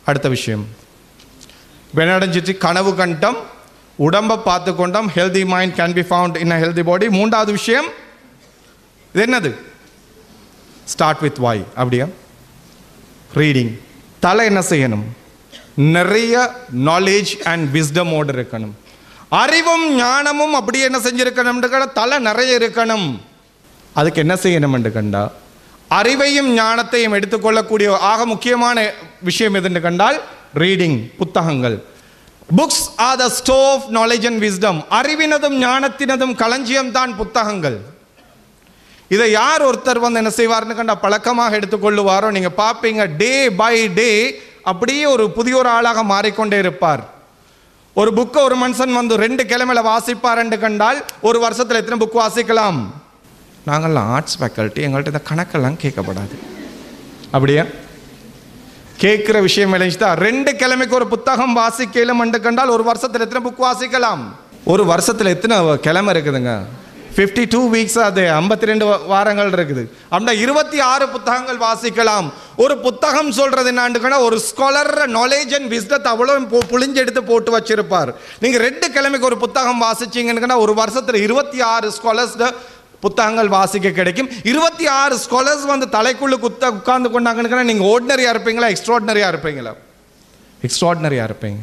அடுத்த விஷயம் இப்ப என்ன நடந்துச்சு கனவு கண்டம் உடம்பை பார்த்து கொண்டோம் healthy mind can be found in a healthy body மூன்றாவது விஷயம் இது என்னது ஸ்டார்ட் வித் வாய் அப்படியா ரீடிங் தலை என்ன செய்யணும் நிறைய நாலேஜ் அண்ட் விஸ்டமோடு இருக்கணும் அறிவும் ஞானமும் அப்படி என்ன செஞ்சிருக்கணும்னு கண்டா தலை நிறைய இருக்கணும் அதுக்கு என்ன செய்யணும்னு கண்டா அறிவையும் ஞானத்தையும் எடுத்துக்கொள்ளக்கூடிய ஆக முக்கியமான விஷயம் எதுன்னு கண்டால் ரீடிங் புத்தகங்கள் books are the store knowledge and wisdom அறிவினதும் ஞானத்தினதும் களஞ்சியம் தான் புத்தகங்கள் இதை யார் ஒருத்தர் வந்து என்ன செய்வார்னு கண்டா பழக்கமாக எடுத்துக்கொள்ளுவாரோ நீங்க பார்ப்பீங்க டே பை டே அப்படியே ஒரு புதிய ஒரு ஆளாக மாறிக்கொண்டே இருப்பார் ஒரு புக்கை ஒரு மனுஷன் வந்து ரெண்டு கிழமையில வாசிப்பாருன்னு கண்டால் ஒரு வருஷத்துல எத்தனை புக் வாசிக்கலாம் நாங்கள்லாம் ஆர்ட்ஸ் ஃபேக்கல்ட்டி எங்கள்கிட்ட இந்த கணக்கெல்லாம் கேட்கப்படாது அப்படியா கேட்குற விஷயம் விளைஞ்சுதா ரெண்டு கிழமைக்கு ஒரு புத்தகம் வாசிக்கலும் என்று கண்டால் ஒரு வருஷத்தில் எத்தனை புக் வாசிக்கலாம் ஒரு வருஷத்தில் எத்தனை கிழமை இருக்குதுங்க ஃபிஃப்டி டூ வீக்ஸ் அது ஐம்பத்தி ரெண்டு வாரங்கள் இருக்குது அப்படின்னா இருபத்தி ஆறு புத்தகங்கள் வாசிக்கலாம் ஒரு புத்தகம் சொல்றது என்னாண்டுக்கன்னா ஒரு ஸ்காலர் நாலேஜ் அண்ட் விஸ்டத்தை அவ்வளோ பு- புழிஞ்சு எடுத்து போட்டு வச்சிருப்பார் நீங்கள் ரெண்டு கிழமைக்கு ஒரு புத்தகம் வாசிச்சீங்கன்னா ஒரு வருஷத்தில் இருபத்தி ஆறு ஸ்காலர்ஸ் புத்தகங்கள் வாசிக்க கிடைக்கும் இருபத்தி ஆறு ஸ்காலர்ஸ் வந்து தலைக்குள்ள குத்த உட்கார்ந்து கொண்டாங்கன்னு நீங்கள் ஓர்டினரியாக இருப்பீங்களா எக்ஸ்ட்ராடினரியாக இருப்பீங்களா எக்ஸ்ட்ராடினரியாக இருப்பீங்க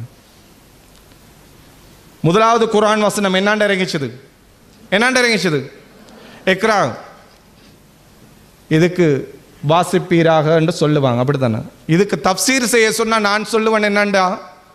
முதலாவது குர்ஆன் வசனம் என்னாண்டு இறங்கிச்சது என்னாண்டு இறங்கிச்சது எக்ரா இதுக்கு வாசிப்பீராக என்று சொல்லுவாங்க அப்படித்தானே இதுக்கு தப்சீர் செய்ய சொன்னா நான் சொல்லுவேன் என்னண்டா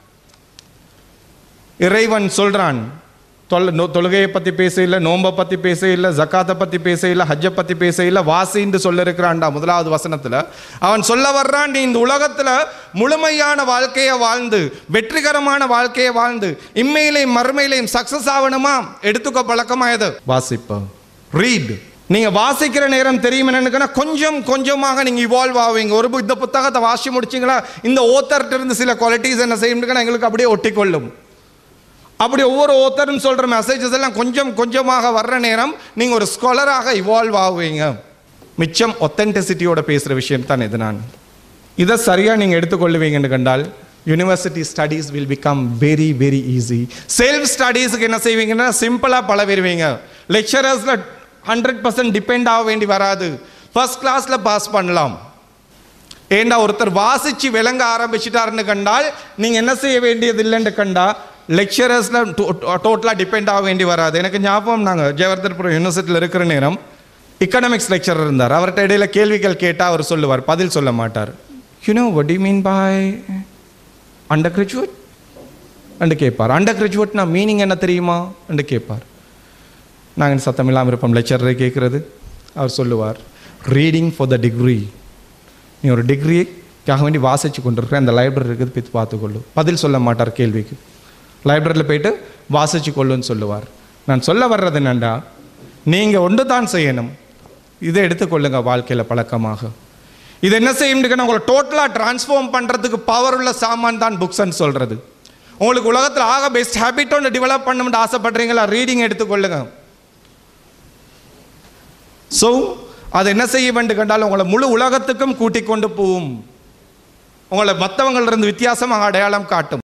இறைவன் சொல்றான் தொல் நோ- தொழுகையை பற்றி பேச இல்லை நோம்பை பற்றி பேச இல்லை ஜக்காத்தை பற்றி பேச இல்லை ஹஜ்ஜை பற்றி பேச இல்லை வாசின்னு சொல்ல இருக்கிறான்டா முதலாவது வசனத்தில் அவன் சொல்ல வர்றான் நீ இந்த உலகத்தில் முழுமையான வாழ்க்கையை வாழ்ந்து வெற்றிகரமான வாழ்க்கையை வாழ்ந்து இம்மையிலையும் மறுமையிலையும் சக்ஸஸ் ஆகணுமா எடுத்துக்க பழக்கமா எது வாசிப்ப ரீட் நீங்க வாசிக்கிற நேரம் தெரியும் என்னன்னு கொஞ்சம் கொஞ்சமாக நீங்க இவால்வ் ஆவீங்க ஒரு பு- இந்த புத்தகத்தை வாசி முடிச்சீங்களா இந்த ஓத்தர்கிட்ட இருந்து சில குவாலிட்டிஸ் என்ன செய்யும்னு எங்களுக்கு அப்படியே ஒட்டிக்கொள்ளும் அப்படி ஒவ்வொரு ஓத்தரும் சொல்கிற மெசேஜஸ் எல்லாம் கொஞ்சம் கொஞ்சமாக வர்ற நேரம் நீங்கள் ஒரு ஸ்காலராக இவால்வ் ஆகுவீங்க மிச்சம் ஒத்தென்டிசிட்டியோட பேசுகிற விஷயம் தான் இது நான் இதை சரியாக நீங்கள் எடுத்துக்கொள்ளுவீங்கன்னு கண்டால் university studies will become very very easy self ஸ்டடீஸுக்கு என்ன செய்வீங்கன்னா சிம்பிளாக பழவிடுவீங்க லெக்சரர்ஸில் ஹண்ட்ரட் பர்சன்ட் டிபெண்ட் ஆக வேண்டி வராது ஃபர்ஸ்ட் கிளாஸில் பாஸ் பண்ணலாம் ஏண்டா ஒருத்தர் வாசிச்சு விளங்க ஆரம்பிச்சிட்டாருன்னு கண்டால் நீங்க என்ன செய்ய வேண்டியது இல்லைன்னு கண்டா லெக்சரர்ஸ்ல டோட்டலாக டிபெண்ட் ஆக வேண்டி வராது எனக்கு ஞாபகம் நாங்கள் ஜெயவர்தன்புரம் யூனிவர்சிட்டியில் இருக்கிற நேரம் எக்கனாமிக்ஸ் லெக்சரர் இருந்தார் அவர்கிட்ட இடையில கேள்விகள் கேட்டால் அவர் சொல்லுவார் பதில் சொல்ல மாட்டார் you know what do you mean by undergraduate என்று கேட்பார் அண்டர் கிராஜுவேட்னா மீனிங் என்ன தெரியுமா என்று கேட்பார் நாங்கள் சத்தம் இல்லாமல் இருப்போம் லெக்சரரை கேட்குறது அவர் சொல்லுவார் ரீடிங் ஃபார் த டிகிரி நீ ஒரு டிகிரிக்காக வேண்டி வாசிச்சு கொண்டிருக்கிற அந்த லைப்ரரி இருக்குது போய் பார்த்துக்கொள்ளு பதில் சொல்ல மாட்டார் கேள்விக்கு லைப்ரரியில் போயிட்டு வாசிச்சு கொள்ளுன்னு சொல்லுவார் நான் சொல்ல வர்றது என்னண்டா நீங்கள் ஒன்று தான் செய்யணும் இதை எடுத்துக்கொள்ளுங்க வாழ்க்கையில் பழக்கமாக இது என்ன செய்யும்னு உங்களை டோட்டலாக டிரான்ஸ்ஃபார்ம் பண்ணுறதுக்கு பவர் உள்ள சாமான் தான் புக்ஸ்ன்னு சொல்கிறது உங்களுக்கு உலகத்தில் ஆக பெஸ்ட் ஹேபிட் ஒன்று டெவலப் பண்ணணும்னு ஆசைப்படுறீங்களா ரீடிங் எடுத்துக்கொள்ளுங்க ஸோ அது என்ன செய்ய வேண்டும் கண்டால் உங்களை முழு உலகத்துக்கும் கூட்டிக் கொண்டு போகும் உங்களை மற்றவங்களிருந்து வித்தியாசமாக அடையாளம் காட்டும்